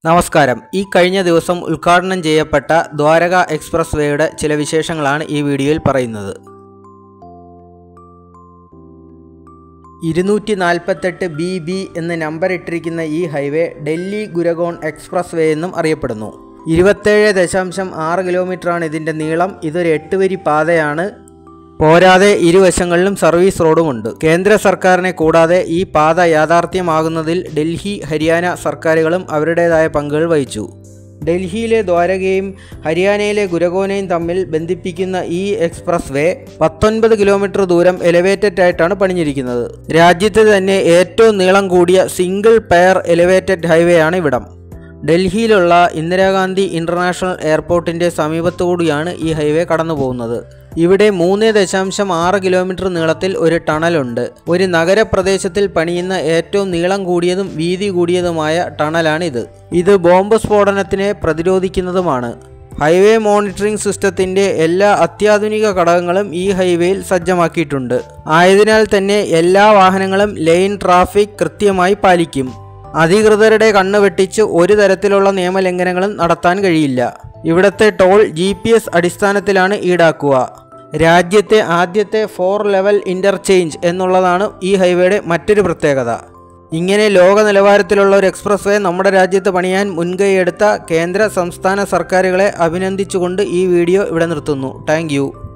നമസ്കാരം ഈ കഴിഞ്ഞ ദിവസം ഉദ്ഘാടനം ചെയ്യപ്പെട്ട ദ്വാരക എക്സ്പ്രസ് വേയുടെ ചില വിശേഷങ്ങളാണ് ഈ വീഡിയോയിൽ പറയുന്നത് ഇരുന്നൂറ്റി നാൽപ്പത്തെട്ട് ബി ബി എന്ന് നമ്പർ ഇട്ടിരിക്കുന്ന ഈ highway Delhi Gurgaon expressway എന്നും അറിയപ്പെടുന്നു ഇരുപത്തേഴ് ദശാംശം ആറ് കിലോമീറ്ററാണ് ഇതിൻ്റെ നീളം ഇതൊരു എട്ട് വരി പാതയാണ് പോരാതെ ഇരുവശങ്ങളിലും സർവീസ് റോഡുമുണ്ട് കേന്ദ്ര സർക്കാരിനെ കൂടാതെ ഈ പാത യാഥാർത്ഥ്യമാകുന്നതിൽ ഡൽഹി ഹരിയാന സർക്കാരുകളും അവരുടേതായ പങ്കുകൾ വഹിച്ചു ഡൽഹിയിലെ ദ്വാരകയും ഹരിയാനയിലെ ഗുരഗോനയും തമ്മിൽ ബന്ധിപ്പിക്കുന്ന ഈ എക്സ്പ്രസ് വേ പത്തൊൻപത് കിലോമീറ്റർ ദൂരം എലിവേറ്റഡ് ആയിട്ടാണ് പണിഞ്ഞിരിക്കുന്നത് രാജ്യത്തെ തന്നെ ഏറ്റവും നീളം കൂടിയ സിംഗിൾ പെയർ എലിവേറ്റഡ് ഹൈവേ ആണ് ഇവിടം ഡൽഹിയിലുള്ള ഇന്ദിരാഗാന്ധി ഇൻ്റർനാഷണൽ എയർപോർട്ടിൻ്റെ സമീപത്തുകൂടിയാണ് ഈ ഹൈവേ കടന്നു പോകുന്നത് ഇവിടെ മൂന്ന് ദശാംശം ആറ് കിലോമീറ്റർ നീളത്തിൽ ഒരു ടണലുണ്ട് ഒരു നഗരപ്രദേശത്തിൽ പണിയുന്ന ഏറ്റവും നീളം കൂടിയതും വീതി കൂടിയതുമായ ടണലാണിത് ഇത് ബോംബ് സ്ഫോടനത്തിനെ പ്രതിരോധിക്കുന്നതുമാണ് ഹൈവേ മോണിറ്ററിംഗ് സിസ്റ്റത്തിന്റെ എല്ലാ അത്യാധുനിക ഘടകങ്ങളും ഈ ഹൈവേയിൽ സജ്ജമാക്കിയിട്ടുണ്ട് ആയതിനാൽ തന്നെ എല്ലാ വാഹനങ്ങളും ലൈൻ ട്രാഫിക് കൃത്യമായി പാലിക്കും അധികൃതരുടെ കണ്ണ് വെട്ടിച്ച് ഒരു തരത്തിലുള്ള നിയമലംഘനങ്ങളും നടത്താൻ കഴിയില്ല ഇവിടത്തെ ടോൾ ജി അടിസ്ഥാനത്തിലാണ് ഈടാക്കുക രാജ്യത്തെ ആദ്യത്തെ ഫോർ ലെവൽ ഇൻ്റർചേഞ്ച് എന്നുള്ളതാണ് ഈ ഹൈവേയുടെ മറ്റൊരു പ്രത്യേകത ഇങ്ങനെ ലോക നിലവാരത്തിലുള്ള ഒരു എക്സ്പ്രസ് വേ നമ്മുടെ രാജ്യത്ത് പണിയാൻ മുൻകൈയെടുത്ത കേന്ദ്ര സംസ്ഥാന സർക്കാരുകളെ അഭിനന്ദിച്ചുകൊണ്ട് ഈ വീഡിയോ ഇവിടെ നിർത്തുന്നു താങ്ക്